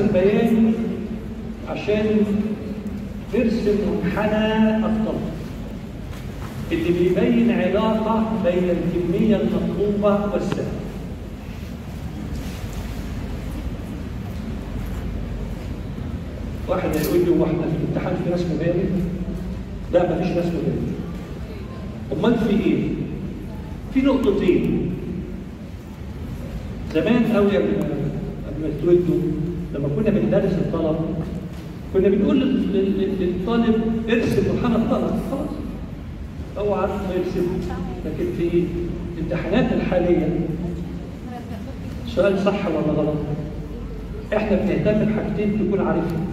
البياني عشان نرسم منحنى الطلب اللي بيبين علاقة بين الكمية المطلوبة والسعر واحد هيقول لي هو احنا في الامتحان في رسم بياني؟ لا مفيش رسم بياني امال في ايه؟ في نقطتين زمان قوي قبل ما قبل ما تولدوا لما كنا بندرس الطلب كنا بنقول لل- لل- للطالب ارسم منحنى الطلب خلاص هو عارف ما يرسم لكن في الامتحانات الحاليه سؤال صح ولا غلط؟ احنا بنهتم بحاجتين تكون عارفهم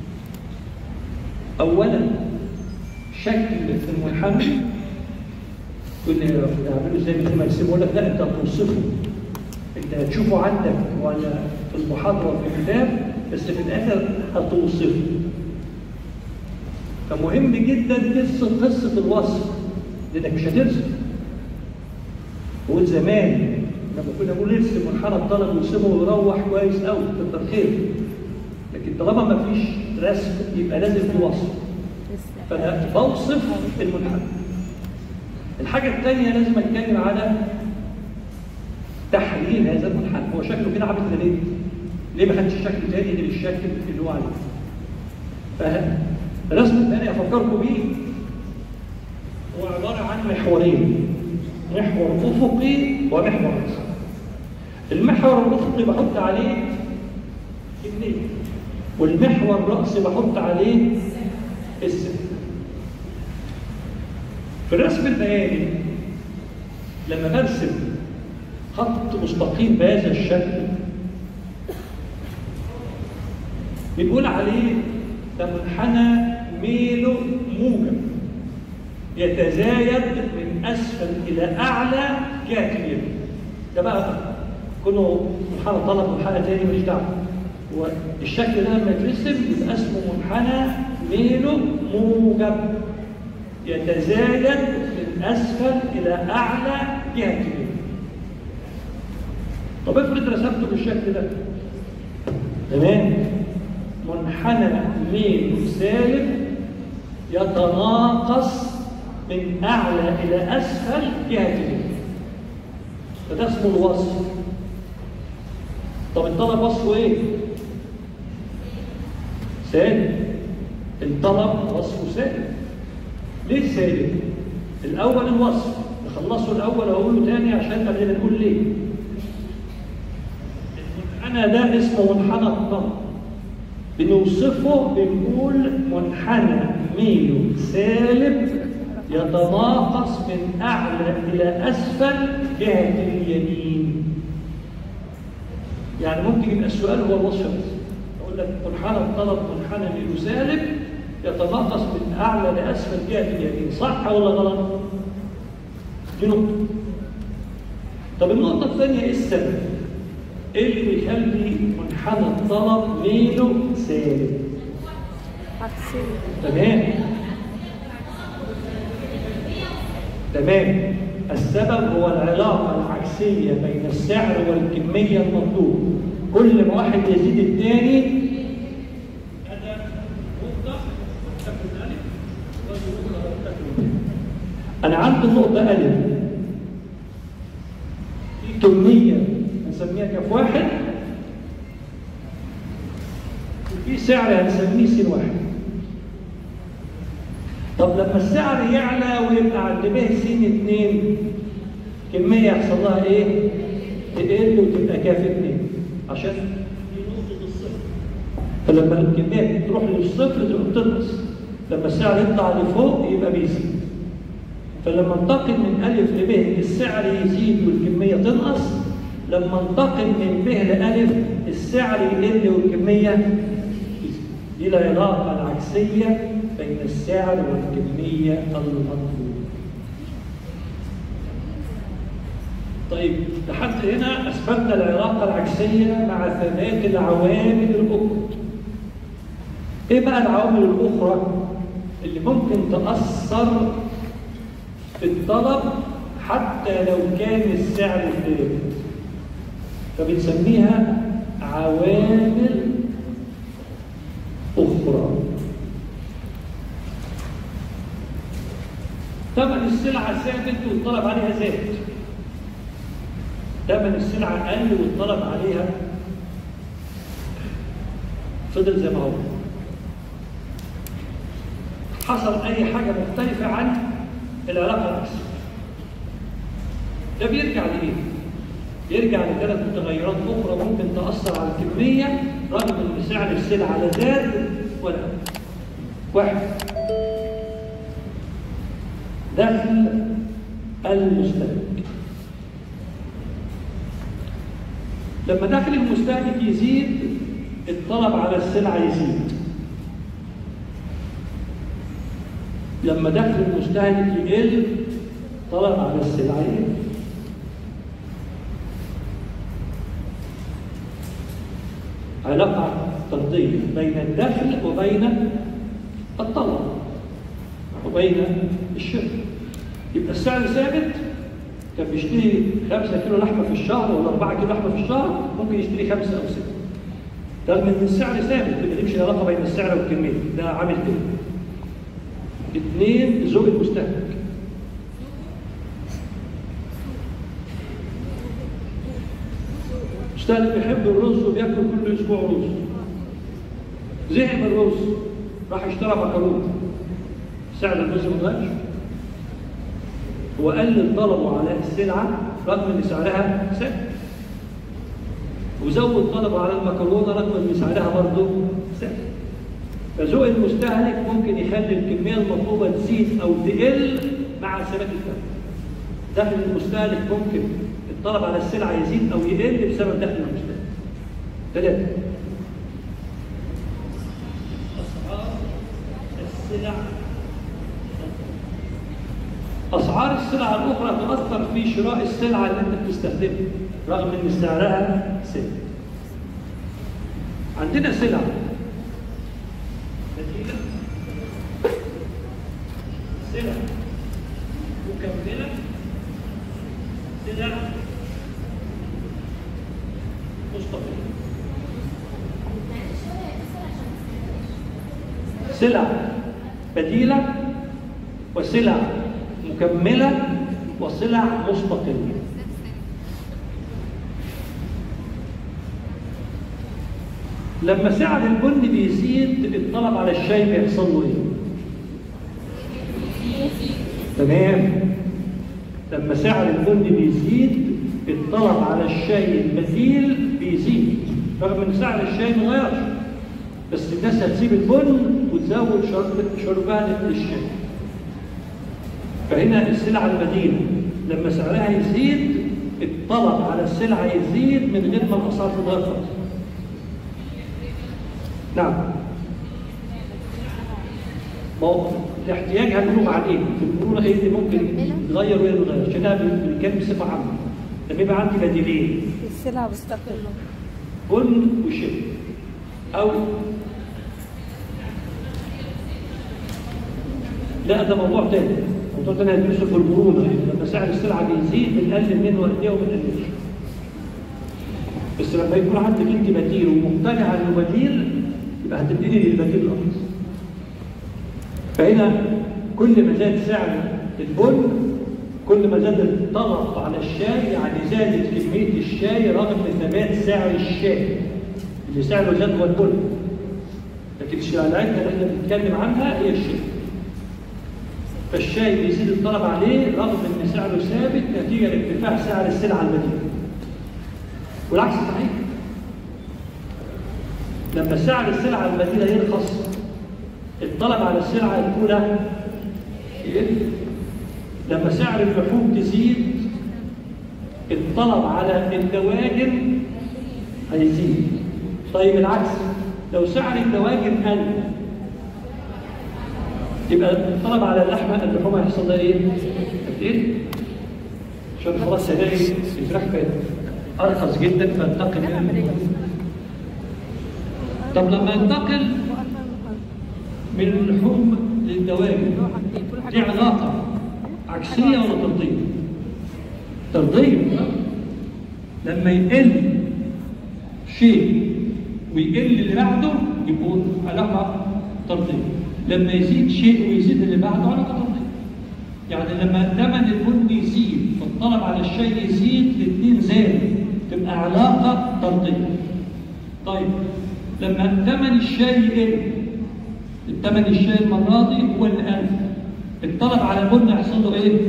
اولا شكل المنحنى كل نعمله زي ما ما يرسمه لك لا انت هتوصفه انت هتشوفه عندك ولا في المحاضره في الكتاب بس في الاخر هتوصفه فمهم جدا قصه قصه الوصف لانك مش هترسم وزمان لما كنا بنقول ارسم منحنى الطلب ويرسمه ويروح كويس قوي كتر خير لكن طالما ما فيش رسم يبقى لازم في وصف فانا بوصف المنحنى الحاجه الثانيه لازم اتكلم على تحليل هذا المنحنى هو شكله كده عامل كده ليه؟ ليه ما خدش شكل تاني غير الشكل اللي هو عليه؟ فالرسم الثاني افكركم بيه هو عباره عن محورين محور افقي ومحور راسي المحور الافقي بحط عليه اثنين والمحور الراسي بحط عليه السن في الرسم البياني لما برسم خط مستقيم بهذا الشكل بنقول عليه ده منحنى ميله موجب يتزايد من اسفل الى اعلى جهه اليمين ده بقى كله منحنى طلب منحنى تاني ماليش دعوه هو الشكل ده لما يترسم يبقى اسمه منحنى ميله موجب يتزايد من اسفل الى اعلى جهه اليمين طب افرض رسمته بالشكل ده تمام منحنى ميل سالب يتناقص من اعلى الى اسفل جهه اليمين فده اسمه الوصف طب الطلب وصفه ايه سالب الطلب وصفه سالب ليه سالب الاول الوصف نخلصه الاول واقوله تاني عشان قبل نقول ليه المنحنى ده اسمه منحنى الطلب بنوصفه بنقول منحنى ميله سالب يتناقص من اعلى الى اسفل جهه اليمين يعني ممكن يبقى السؤال هو الوصف بس اقول لك منحنى الطلب منحنى ميله سالب يتناقص من اعلى لاسفل جهه اليمين صح ولا غلط دي نقطه طب النقطه الثانيه ايه السبب ايه اللي بيخلي منحنى الطلب ميله سالب تمام تمام السبب هو العلاقة العكسية بين السعر والكمية المطلوبة كل ما واحد يزيد الثاني أنا عندي النقطة ألف في كمية هنسميها كف واحد وفي سعر هنسميه سين واحد طب لما السعر يعلى ويبقى عند ب س اتنين كمية يحصل لها ايه؟ تقل وتبقى كاف اتنين عشان دي نقطة الصفر فلما الكمية تروح للصفر تبقى بتنقص لما السعر يطلع لفوق يبقى بيزيد فلما انتقل من ألف لب السعر يزيد والكمية تنقص لما انتقل من ب لألف السعر يقل والكمية تزيد دي العلاقة العكسية بين السعر والكمية المطلوبة طيب لحد هنا أثبتنا العلاقة العكسية مع ثبات العوامل الأخرى إيه بقى العوامل الأخرى اللي ممكن تأثر في الطلب حتى لو كان السعر ثابت فبنسميها عوامل ثمن السلعة ثابت والطلب عليها زاد ثمن السلعة قل والطلب عليها فضل زي ما هو حصل أي حاجة مختلفة عن العلاقة الأصلية ده بيرجع لإيه؟ يرجع لثلاث متغيرات أخرى ممكن تأثر على الكمية رغم إن سعر السلعة لا زاد ولا قل. واحد دخل المستهلك لما دخل المستهلك يزيد الطلب على السلعة يزيد لما دخل المستهلك يقل طلب على السلعة يقل علاقة طردية بين الدخل وبين الطلب وبين الشراء يبقى السعر ثابت كان بيشتري 5 كيلو لحمه في الشهر ولا 4 كيلو لحمه في الشهر ممكن يشتري 5 او 6 رغم ان السعر ثابت ما بيجيبش علاقه بين السعر والكميه ده عامل كده اثنين ذوق المستهلك المستهلك بيحب الرز وبياكل كل اسبوع رز زهق من الرز راح اشترى مكرونه سعر الرز ما اتغيرش وقلل طلبه على السلعه رغم ان سعرها ثابت وزود طلبه على المكرونه رغم ان سعرها برضه ثابت فذوق المستهلك ممكن يخلي الكميه المطلوبه تزيد او تقل مع ثبات الثمن دخل المستهلك ممكن الطلب على السلعه يزيد او يقل بسبب دخل المستهلك ثلاثه اسعار السلع اسعار السلع الاخرى تاثر في شراء السلعه اللي انت بتستخدمها رغم ان سعرها ثابت عندنا سلع بديله سلع مكمله سلع مستقله سلع بديله وسلع مكمله وسلع مستقله لما سعر البن بيزيد الطلب على الشاي بيحصل له ايه؟ تمام لما سعر البن بيزيد الطلب على الشاي البديل بيزيد رغم ان سعر الشاي ما اتغيرش بس الناس هتسيب البن وتزود شرب شربها للشاي فهنا السلعه البديله لما سعرها يزيد الطلب على السلعه يزيد من غير ما الاسعار تتغير خالص نعم ما هو الاحتياج هنقول عن ايه؟ بنقول ايه اللي ممكن يتغير وايه اللي يتغير عشان انا بنتكلم بصفه عامه لما يبقى عندي بديلين السلع مستقلة بن وشاي او لا ده موضوع تاني موضوع تاني هندرسه في المرونه لما سعر السلعه بيزيد بنقلل منه قد ايه وما بنقللش بس لما يكون عندك انت بديل ومقتنع انه بديل يبقى هتبتدي للبديل الارخص فهنا كل ما زاد سعر البن كل ما زاد الطلب على الشاي يعني زادت كميه الشاي رغم ثبات سعر الشاي اللي سعره زاد هو البن لكن الشائعات اللي احنا بنتكلم عنها هي الشاي فالشاي بيزيد الطلب عليه رغم ان سعره ثابت نتيجه لارتفاع سعر السلعه البديله والعكس صحيح لما سعر السلعه البديله يرخص الطلب على السلعه الاولى يقل لما سعر اللحوم تزيد الطلب على الدواجن هيزيد طيب العكس لو سعر الدواجن قل يبقى الطلب على اللحمه اللحوم هيحصل لها ايه؟ هتقل عشان خلاص هلاقي الفراخ بقت ارخص جدا فانتقل الى طب لما ينتقل من اللحوم للدواجن دي علاقه عكسيه ولا طرديه؟ طرديه لما يقل شيء ويقل اللي بعده يكون علاقه طرديه لما يزيد شيء ويزيد اللي بعده علاقه طرديه يعني لما ثمن البن يزيد فالطلب على الشيء يزيد الاثنين زاد تبقى علاقة طردية طيب لما ثمن الشاي يقل الثمن الشاي المرة دي هو اللي قل الطلب على البن هيحصل له ايه؟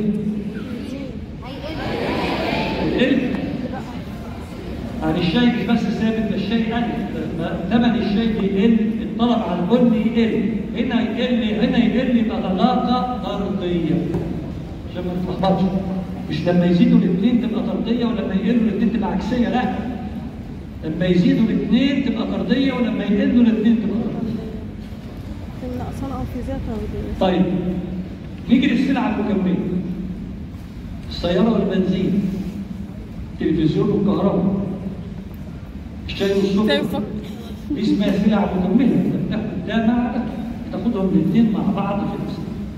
يقل يعني الشاي مش بس ثابت ده الشاي قل لما ثمن الشاي يقل الطلب على البن يقل هنا يقل هنا يقل يبقى علاقة طردية عشان ما تتلخبطش مش لما يزيدوا الاثنين تبقى طردية ولما يقلوا الاثنين تبقى عكسية لا لما يزيدوا الاثنين تبقى طردية ولما يقلوا الاثنين تبقى طردية الأقسام أو في ذاتها ودي طيب نيجي للسلعة المكملة السيارة والبنزين التلفزيون والكهرباء الشاي والسكر دي اسمها سلع مكملة انت بتاخد ده مع ده تاخدهم الاثنين مع بعض في نفس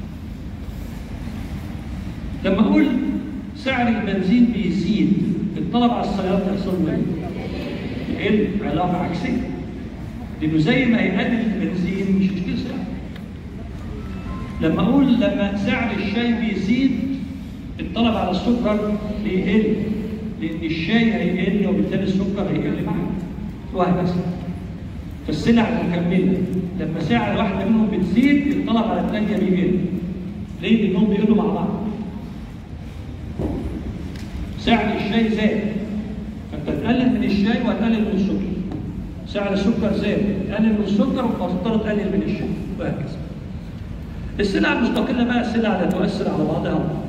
الوقت. لما اقول سعر البنزين بيزيد الطلب على السيارات يحصل له ايه؟ يقل علاقة عكسية لأنه زي ما هيقلل البنزين مش هتشكيل سعر لما اقول لما سعر الشاي بيزيد الطلب على السكر بيقل لان الشاي هيقل وبالتالي السكر هيقل معاه وهكذا فالسلع المكمله لما سعر واحده منهم بتزيد الطلب على الثانيه بيقل ليه؟ لانهم بيقلوا مع بعض سعر الشاي زاد فانت تقلل من الشاي وهتقلل من السكر سعر السكر زاد تقلل من السكر وتضطر تقلل من الشاي وهكذا السلع المستقلة بقى السلع لا تؤثر على بعضها البعض.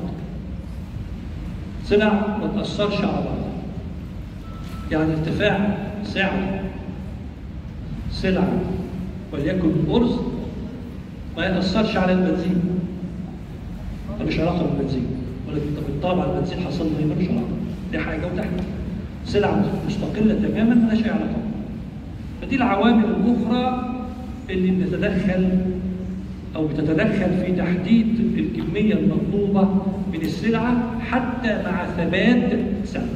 سلع ما تأثرش على بعضها. يعني ارتفاع سعر سلعة وليكن الأرز ما يأثرش على البنزين. ملوش علاقة بالبنزين. ولكن طب الطلب على البنزين حصل له ايه؟ ملوش علاقة. دي حاجة وده حاجة. سلع مستقلة تماما ملهاش أي علاقة. فدي العوامل الأخرى اللي بتتدخل أو بتتدخل في تحديد الكمية المطلوبة من السلعة حتى مع ثبات سعر.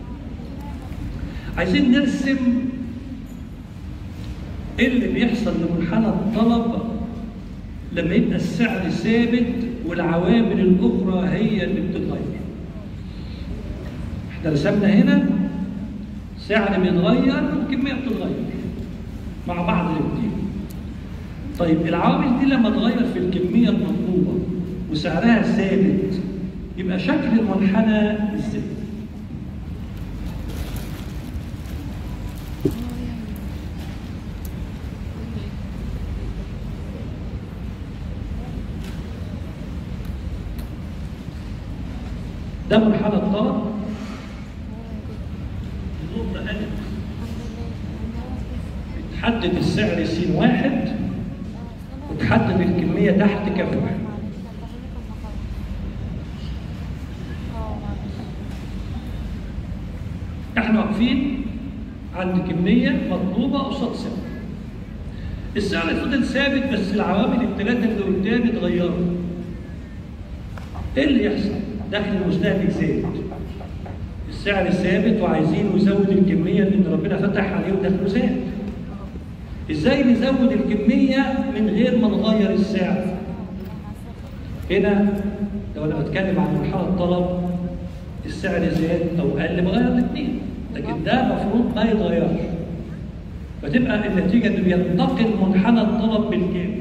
عايزين نرسم ايه اللي بيحصل لمنحنى الطلب لما يبقى السعر ثابت والعوامل الأخرى هي اللي بتتغير. احنا رسمنا هنا سعر بيتغير والكمية بتتغير مع بعض الاثنين. طيب العوامل دي لما تغير في الكمية المطلوبة وسعرها ثابت يبقى شكل المنحنى ازاي؟ ده منحنى الطلب النقطة ألف تحدد السعر س واحد وتحدد الكمية تحت كف واحد احنا واقفين عند كمية مطلوبة قصاد سعر السعر فضل ثابت بس العوامل الثلاثة اللي قدام اتغيروا ايه اللي يحصل؟ دخل المستهلك زاد السعر ثابت وعايزين نزود الكمية لأن ربنا فتح عليه ودخله زاد ازاي نزود الكمية من غير ما نغير السعر هنا لو انا بتكلم عن مرحلة الطلب السعر زاد او قل بغير الاثنين لكن ده المفروض ما يتغيرش فتبقى النتيجة انه بينتقل منحنى الطلب بالكامل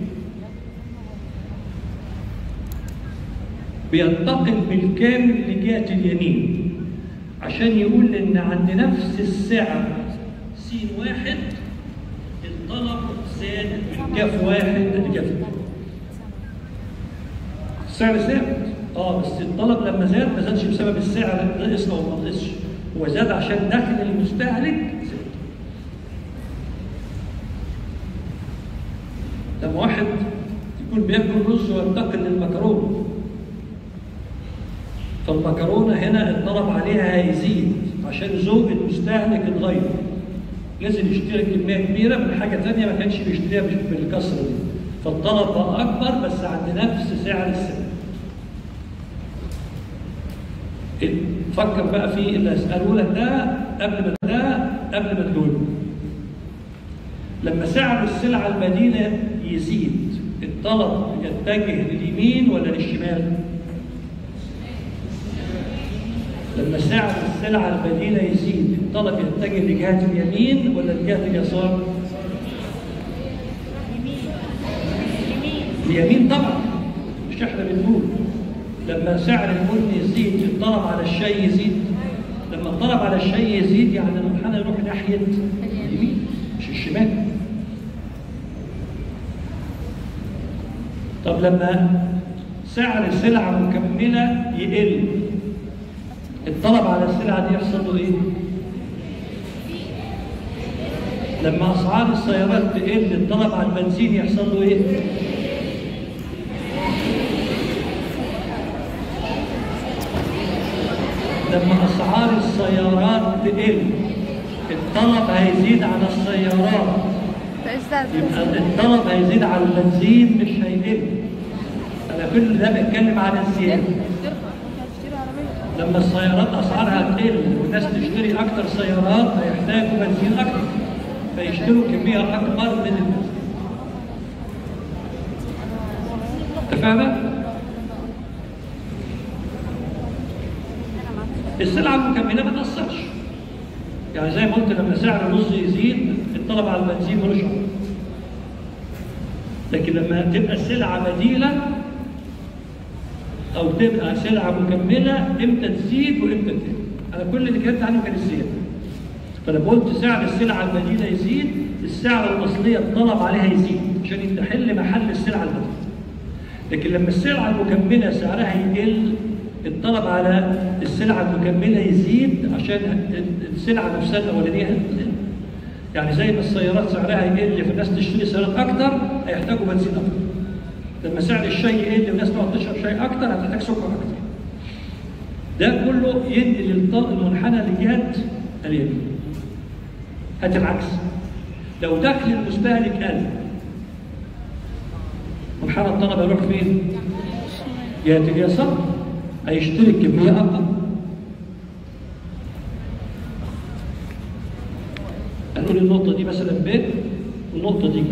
بينتقل بالكامل لجهة اليمين عشان يقول ان عند نفس السعر س واحد الطلب زاد من كاف واحد لكاف اثنين. السعر ثابت اه بس الطلب لما زاد ما زادش بسبب السعر نقص او ما نقصش هو زاد عشان دخل المستهلك زاد لما واحد يكون بياكل رز وينتقل للمكرونه فالمكرونه هنا الطلب عليها هيزيد عشان ذوق المستهلك اتغير لازم يشتري كميه كبيره من حاجه ثانيه ما كانش بيشتريها بالكسره دي فالطلب بقى اكبر بس عند نفس سعر السعر فكر بقى في اللي هسأله لك ده قبل ما ده قبل ما تجاوبه لما سعر السلعة البديلة يزيد الطلب يتجه لليمين ولا للشمال؟ لما سعر السلعة البديلة يزيد الطلب يتجه لجهة اليمين ولا لجهة اليسار؟ اليمين طبعا مش احنا بنقول لما سعر البن يزيد الطلب على الشاي يزيد لما الطلب على الشاي يزيد يعني المنحنى يروح ناحية اليمين مش الشمال طب لما سعر السلعة مكملة يقل الطلب على السلعة دي يحصل له ايه؟ لما اسعار السيارات تقل الطلب على البنزين يحصل له ايه؟ لما اسعار السيارات تقل الطلب هيزيد على السيارات فإزداد يبقى الطلب هيزيد على البنزين مش هيقل انا كل ده بتكلم عن الزياده هتشتري عربية لما السيارات اسعارها تقل والناس تشتري اكتر سيارات هيحتاجوا بنزين اكتر فيشتروا كميه اكبر من البنزين انت فاهمه؟ السلعه المكمله ما تاثرش يعني زي ما قلت لما سعر الرز يزيد الطلب على البنزين ملوش علاقة. لكن لما تبقى السلعه بديله او تبقى سلعه مكمله امتى تزيد وامتى تقل انا كل اللي كتبت عنه كان الزياده فلما قلت سعر السلعه البديله يزيد السعر الاصليه الطلب عليها يزيد عشان تحل محل السلعه البديله لكن لما السلعه المكمله سعرها يقل الطلب على السلعه المكمله يزيد عشان السلعه نفسها الاولانيه هتقل يعني زي ما السيارات سعرها يقل فالناس تشتري سيارات اكتر هيحتاجوا بنزين اكتر لما سعر الشاي يقل والناس تقعد تشرب شاي اكتر هتحتاج سكر اكتر ده كله ينقل الط- المنحنى لجهه اليمين هات العكس لو دخل المستهلك قل منحنى الطلب هيروح فين؟ جهه اليسار هيشتري كميه اكتر هنقول النقطه دي مثلا ب والنقطه دي ج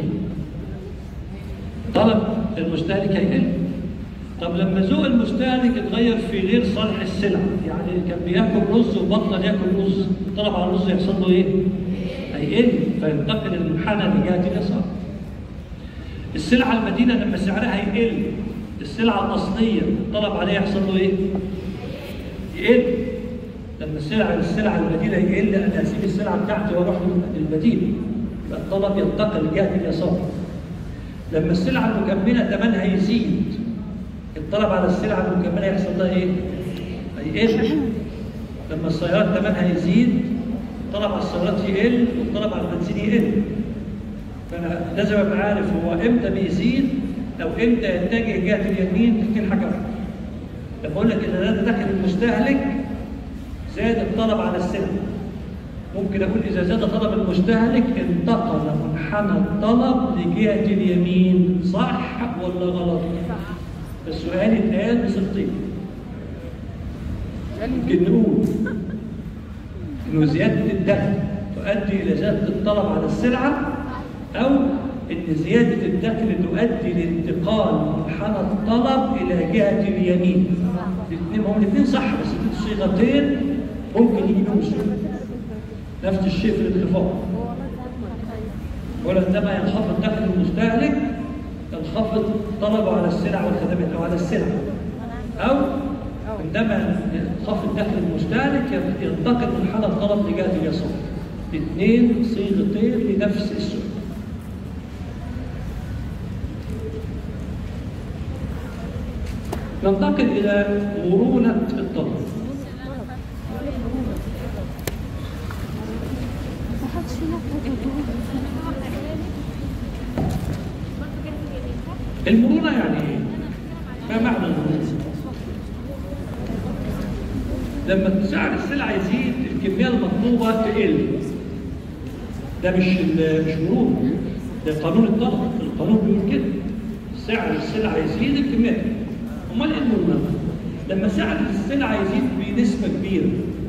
طلب المستهلك هيقل طب لما ذوق المستهلك اتغير في غير صالح السلع يعني كان بياكل رز وبطل ياكل رز الطلب على الرز يحصل له ايه؟ هيقل فينتقل المنحنى لجهه اليسار السلعه المدينه لما سعرها يقل السلعه الاصليه الطلب عليها يحصل له ايه؟ يقل لما السلعه السلعه البديله يقل انا اسيب السلعه بتاعتي واروح للبديل يبقى الطلب ينتقل لجهه اليسار لما السلعه المكمله ثمنها يزيد الطلب على السلعه المكمله يحصل لها ايه؟ هيقل لما السيارات ثمنها يزيد الطلب على السيارات يقل والطلب على البنزين يقل فانا لازم ابقى عارف هو امتى بيزيد او امتى يتجه جهه اليمين تكون حاجه واحده لما اقول لك ان ده داخل المستهلك زاد الطلب على السلع ممكن اقول اذا زاد طلب المستهلك انتقل منحنى الطلب لجهه اليمين صح ولا غلط؟ السؤال اتقال بصيغتين ممكن نقول انه زياده الدخل تؤدي الى زياده الطلب على السلعه او ان زياده الدخل تؤدي لانتقال منحنى الطلب الى جهه اليمين الاثنين هم الاثنين صح بس في صيغتين ممكن يجي بهم السؤال نفس الشيء في الانخفاض ولما ينخفض دخل المستهلك ينخفض طلبه على السلع والخدمات او على السلع او عندما ينخفض دخل المستهلك ينتقل منحنى الطلب لجهه اليسار اثنين صيغتين لنفس السؤال ننتقل الى مرونه الطلب المرونه يعني ايه؟ ما معنى المرونه؟ لما سعر السلعه يزيد الكميه المطلوبه تقل ده مش ال- مش مرونه ده قانون الطلب القانون بيقول كده سعر السلعه يزيد الكميه تقل امال ايه المرونه؟ لما سعر السلعه يزيد بنسبه كبيره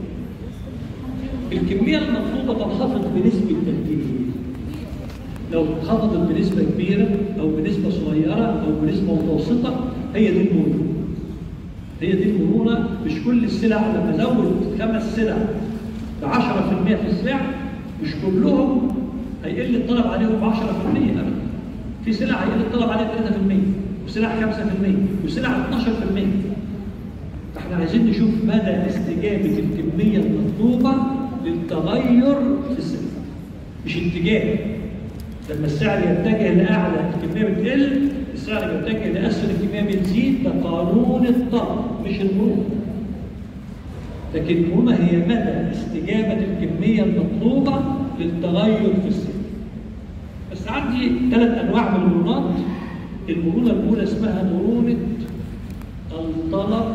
الكميه المطلوبه تنخفض بنسبه قد ايه؟ لو انخفضت بنسبة كبيرة أو بنسبة صغيرة أو بنسبة متوسطة هي دي المرونة. هي دي المرونه مش كل السلع لما ازود خمس سلع ب 10% في السعر مش كلهم هيقل الطلب عليهم ب 10% ابدا في سلع هيقل الطلب عليها 3% وسلع 5% وسلع 12% فاحنا عايزين نشوف مدى استجابه الكميه المطلوبه للتغير في السعر مش اتجاه لما السعر يتجه لاعلى الكميه بتقل السعر بيتجه لاسفل الكميه بتزيد ده قانون الطلب مش المرونه لكن المرونه هي مدى استجابه الكميه المطلوبه للتغير في السعر بس عندي ثلاث انواع من المرونات المرونه الاولى اسمها مرونه الطلب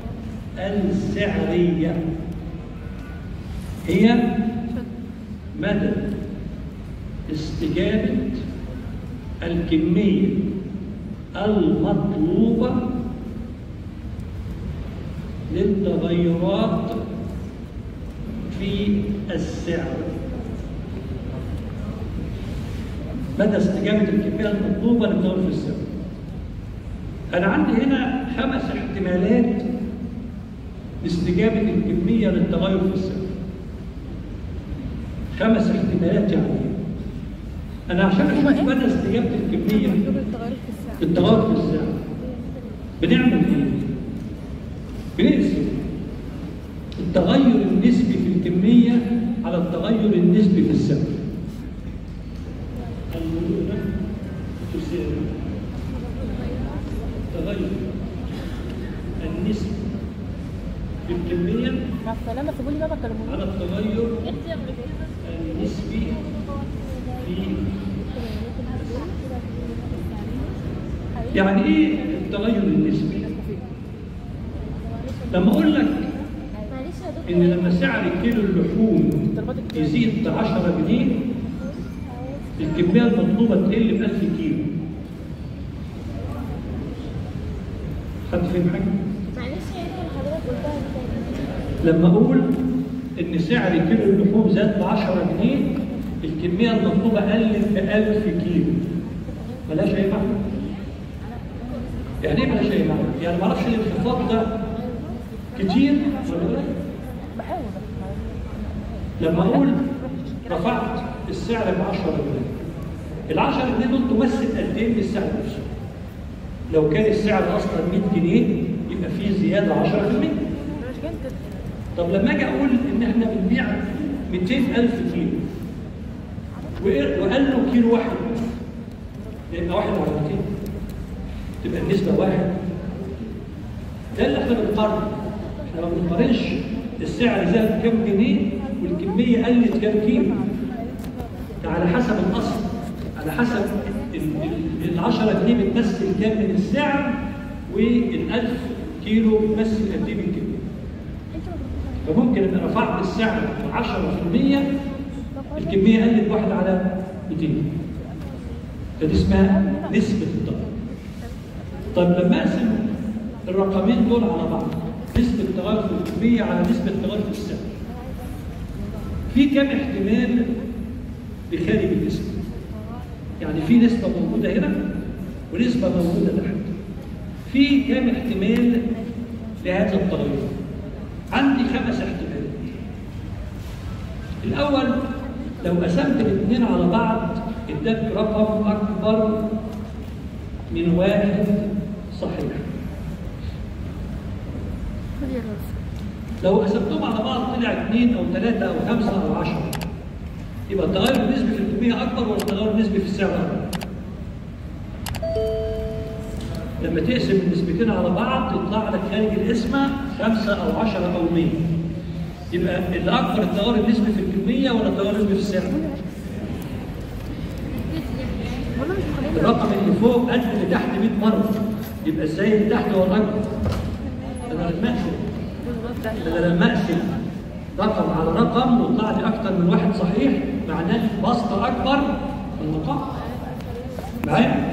السعريه هي مدى استجابة الكمية المطلوبة للتغيرات في السعر مدى استجابة الكمية المطلوبة للتغير في السعر أنا عندي هنا خمس احتمالات لاستجابة الكمية للتغير في السعر خمس احتمالات يعني انا عشان اشوف مدى استجابه الكميه مطلوب التغير في السعر للتغير في السعر بنعمل ايه؟ بنقسم التغير النسبي في الكميه على التغير النسبي في السعر المرونة تساوي التغير النسبي في الكميه مع السلامة سيبوا لي بابا كلموني على التغير النسبي في يعني ايه التغير النسبي؟ لما اقول لك ان لما سعر كيلو اللحوم يزيد ب 10 جنيه الكميه المطلوبه تقل ب 1000 كيلو حد فاهم حاجه؟ معلش يا ريت حضرتك قلتها تاني لما اقول ان سعر كيلو اللحوم زاد ب 10 جنيه الكميه المطلوبه قلت ب 1000 كيلو ملهاش اي معنى يعني ايه ملهاش اي معنى؟ يعني ما اعرفش الانخفاض ده كتير ولا لا؟ بحاول لما اقول رفعت السعر ب 10 جنيه ال 10 جنيه دول تمثل قد ايه من السعر نفسه؟ لو كان السعر اصلا 100 جنيه يبقى فيه زياده 10% مش جنت طب لما اجي اقول ان احنا بنبيع 200000 كيلو وإيه- وقال له كيلو واحد يبقى واحد على 200 تبقى النسبه واحد ده اللي احنا بنقارن احنا ما بنقارنش السعر زاد كام جنيه والكميه قلت كام كيلو ده على حسب الاصل على حسب ال 10 جنيه بتمثل كام من السعر وال 1000 كيلو بتمثل قد ايه من الكميه فممكن ان رفعت السعر 10% الكميه قلت واحد على 200 فدي اسمها نسبه الضغط طيب لما اقسم الرقمين دول على بعض نسبه تغير في الكميه على نسبه تغير في السعر في كم احتمال بخارج النسبه يعني في نسبه موجوده هنا ونسبه موجوده تحت في كم احتمال لهذا التغير عندي خمس احتمالات الأول لو قسمت الاثنين على بعض اداك رقم أكبر من واحد صحيح خد يا راس لو قسمتهم على بعض طلع اثنين أو ثلاثة أو خمسة أو عشرة يبقى التغير النسبي في الكمية أكبر ولا التغير النسبي في السعر أكبر؟ لما تقسم النسبتين على بعض يطلع لك خارج القسمة خمسة أو عشرة أو مية يبقى اللي أكبر التغير النسبي في الكمية ولا التغير النسبي في السعر؟ والله مش مخليني الرقم اللي فوق قد اللي تحت 100 مرة يبقى ازاي اللي تحت هو الأكبر؟ ده أنا لما أقسم ده أنا لما أقسم رقم على رقم ويطلع لي أكتر من واحد صحيح معناه بسطة أكبر من المقام معايا؟